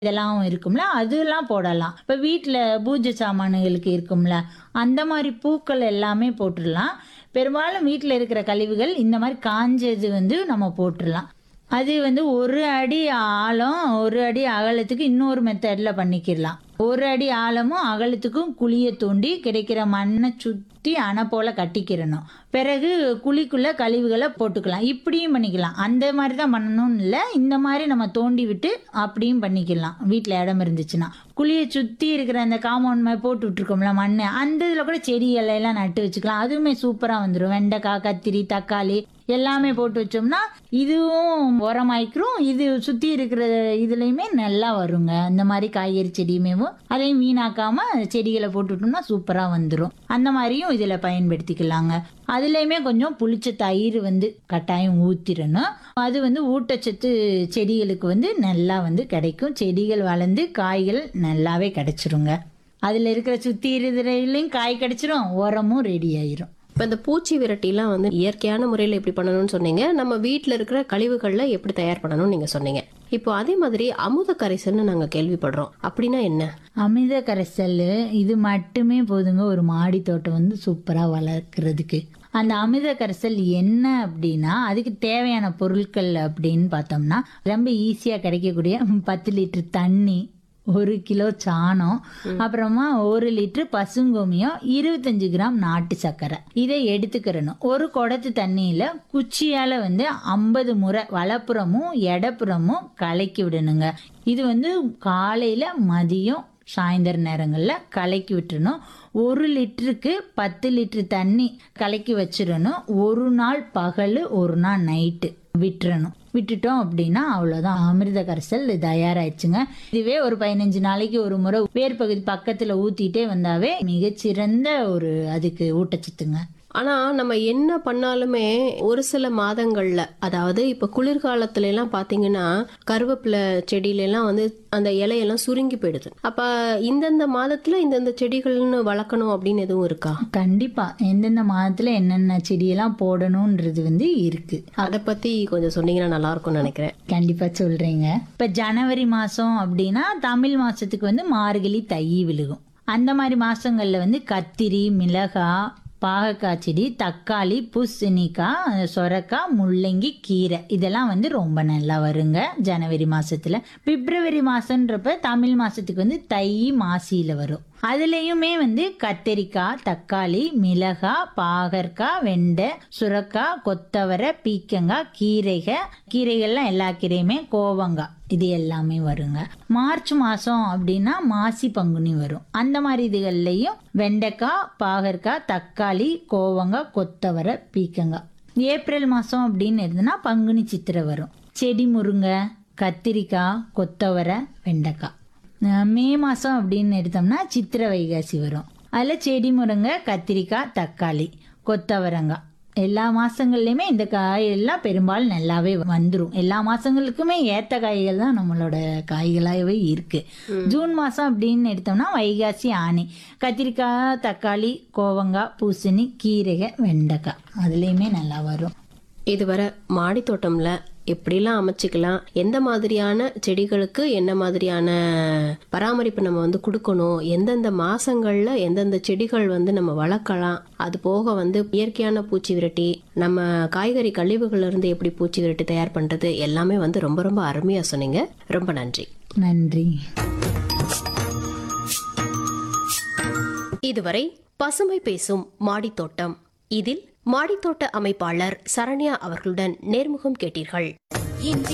இதெல்லாம் இருக்கும்ல அதெல்லாம் போடலாம் இப்போ வீட்டில் பூஜை சாமான்களுக்கு இருக்கும்ல அந்த மாதிரி பூக்கள் எல்லாமே போட்டுடலாம் பெரும்பாலும் வீட்டில் இருக்கிற கழிவுகள் இந்த மாதிரி காஞ்சது வந்து நம்ம போட்டுடலாம் அது வந்து ஒரு அடி ஆழம் ஒரு அடி அகலத்துக்கு இன்னொரு மெத்தடில் பண்ணிக்கிடலாம் ஒரு அடி ஆழமும் அகலத்துக்கும் குழியை தோண்டி கிடைக்கிற மண்ணை சுற்றி அணை போல கட்டிக்கிறணும் பிறகு குழிக்குள்ள கழிவுகளை போட்டுக்கலாம் இப்படியும் பண்ணிக்கலாம் அந்த மாதிரி தான் பண்ணணும்னு இல்லை இந்த மாதிரி நம்ம தோண்டி விட்டு அப்படியும் பண்ணிக்கலாம் வீட்டில் இடம் இருந்துச்சுன்னா குழியை சுற்றி இருக்கிற அந்த காம்பவுண்ட் மாதிரி போட்டு விட்டுருக்கோம்ல மண் அந்த இதில் கூட செடி எல்லாம் நட்டு வச்சுக்கலாம் அதுவுமே சூப்பராக வந்துடும் வெண்டைக்காய் கத்திரி தக்காளி எல்லாமே போட்டு வச்சோம்னா இதுவும் உரமாய்க்கிறோம் இது சுற்றி இருக்கிற இதுலேயுமே நல்லா வருங்க இந்த மாதிரி காய்கறி செடியுமேவும் அதையும் வீணாக்காம செடிகளை போட்டுட்டோம்னா சூப்பராக வந்துடும் அந்த மாதிரியும் இதில் பயன்படுத்திக்கலாங்க அதுலேயுமே கொஞ்சம் புளிச்ச தயிர் வந்து கட்டாயம் ஊற்றிடணும் அது வந்து ஊட்டச்சத்து செடிகளுக்கு வந்து நல்லா வந்து கிடைக்கும் செடிகள் வளர்ந்து காய்கள் நல்லாவே கிடைச்சிருங்க அதில் இருக்கிற சுற்றி இருக்கிறதுலையும் காய் கிடைச்சிரும் உரமும் ரெடி ஆயிரும் இப்போ இந்த பூச்சி விரட்டிலாம் வந்து இயற்கையான முறையில் எப்படி பண்ணணும்னு சொன்னீங்க நம்ம வீட்டில் இருக்கிற கழிவுகளில் எப்படி தயார் பண்ணணும்னு நீங்கள் சொன்னீங்க இப்போ அதே மாதிரி அமுத கரைசல்னு நாங்கள் கேள்விப்படுறோம் அப்படின்னா என்ன அமிர்த கரைசல் இது மட்டுமே போதுங்க ஒரு மாடி தோட்டம் வந்து சூப்பராக வளர்க்குறதுக்கு அந்த அமிர்த கரைசல் என்ன அப்படின்னா அதுக்கு தேவையான பொருட்கள் அப்படின்னு பார்த்தோம்னா ரொம்ப ஈஸியாக கிடைக்கக்கூடிய பத்து லிட்டர் தண்ணி ஒரு கிலோ சாணம் அப்புறமா ஒரு லிட்டர் பசுங்கோமியம் இருபத்தஞ்சு கிராம் நாட்டு சர்க்கரை இதை எடுத்துக்கிறணும் ஒரு குடத்து தண்ணியில குச்சியால வந்து ஐம்பது முறை வலப்புறமும் இடப்புறமும் கலக்கி விடணுங்க இது வந்து காலையில மதியம் சாயந்தர நேரங்களில் கலக்கி விட்டுறணும் ஒரு லிட்டருக்கு பத்து லிட்டர் தண்ணி கலக்கி வச்சிடணும் ஒரு நாள் பகல் ஒரு நாள் நைட்டு விட்டுறணும் விட்டுட்டோம் அப்படின்னா அவ்வளோதான் அமிர்த கரைசல் தயாராயிடுச்சுங்க இதுவே ஒரு பதினஞ்சு நாளைக்கு ஒரு முறை வேர் பகுதி பக்கத்தில் ஊற்றிட்டே வந்தாவே மிகச்சிறந்த ஒரு அதுக்கு ஊட்டச்சத்துங்க ஆனா நம்ம என்ன பண்ணாலுமே ஒரு சில மாதங்கள்ல அதாவது இப்ப குளிர்காலத்துல எல்லாம் பாத்தீங்கன்னா கருவேப்பிலை செடியில எல்லாம் வந்து அந்த இலையெல்லாம் சுருங்கி போயிடுது அப்ப இந்தந்த மாதத்துல இந்தந்த செடிகள்னு வளர்க்கணும் அப்படின்னு எதுவும் இருக்கா கண்டிப்பா எந்தெந்த மாதத்துல என்னென்ன செடியெல்லாம் போடணுன்றது வந்து இருக்கு அதை பத்தி கொஞ்சம் சொன்னீங்கன்னா நல்லா இருக்கும்னு நினைக்கிறேன் கண்டிப்பா சொல்றேங்க இப்ப ஜனவரி மாசம் அப்படின்னா தமிழ் மாசத்துக்கு வந்து மார்கழி தை விழுகும் அந்த மாதிரி மாசங்கள்ல வந்து கத்திரி மிளகாய் பாகக்காய் செடி தக்காளி பூசணிக்காய் சொரக்காய் முள்ளங்கி கீரை இதெல்லாம் வந்து ரொம்ப நல்லா வருங்க ஜனவரி மாசத்துல பிப்ரவரி மாசன்றப்ப தமிழ் மாசத்துக்கு வந்து தை மாசியில வரும் அதுலேயுமே வந்து கத்தரிக்காய் தக்காளி மிளகாய் பாகற்காய் வெண்டை சுரக்காய் கொத்தவரை பீக்கங்காய் கீரைகள் கீரைகள்லாம் எல்லா கீரையுமே கோவங்காய் இது எல்லாமே வருங்க மார்ச் மாதம் அப்படின்னா மாசி பங்குனி வரும் அந்த மாதிரி இதுகள்லையும் வெண்டைக்காய் பாகற்காய் தக்காளி கோவங்காய் கொத்தவரை பீக்கங்காய் ஏப்ரல் மாதம் அப்படின்னு இருந்ததுன்னா பங்குனி சித்திரை வரும் செடி முருங்கை கத்திரிக்காய் கொத்தவரை வெண்டைக்காய் அஹ் மே மாதம் அப்படின்னு எடுத்தோம்னா சித்திரை வைகாசி வரும் அதில் செடி முருங்கை கத்திரிக்காய் தக்காளி கொத்தவரங்காய் எல்லா மாதங்கள்லையுமே இந்த காய் எல்லாம் பெரும்பாலும் நல்லாவே வந்துடும் எல்லா மாதங்களுக்குமே ஏற்ற காய்கள் தான் நம்மளோட காய்களாகவே இருக்குது ஜூன் மாதம் அப்படின்னு எடுத்தோம்னா வைகாசி ஆணி கத்திரிக்காய் தக்காளி கோவங்காய் பூசணி கீரைகள் வெண்டைக்காய் அதுலேயுமே நல்லா வரும் இதுவரை மாடி தோட்டம்ல எப்படிலாம் அமைச்சுக்கலாம் எந்த மாதிரியான செடிகளுக்கு என்ன மாதிரியான பராமரிப்பு நம்ம வந்து கொடுக்கணும் எந்தெந்த மாசங்கள்ல எந்தெந்த செடிகள் வந்து நம்ம வளர்க்கலாம் அது போக வந்து இயற்கையான பூச்சி விரட்டி நம்ம காய்கறி கழிவுகள்ல இருந்து எப்படி பூச்சி விரட்டி தயார் பண்றது எல்லாமே வந்து ரொம்ப ரொம்ப அருமையா சொன்னீங்க ரொம்ப நன்றி நன்றி இதுவரை பசுமை பேசும் மாடித்தோட்டம் இதில் மாடித்தோட்ட அமைப்பாளர் சரண்யா அவர்களுடன் நேர்முகம் கேட்டீர்கள்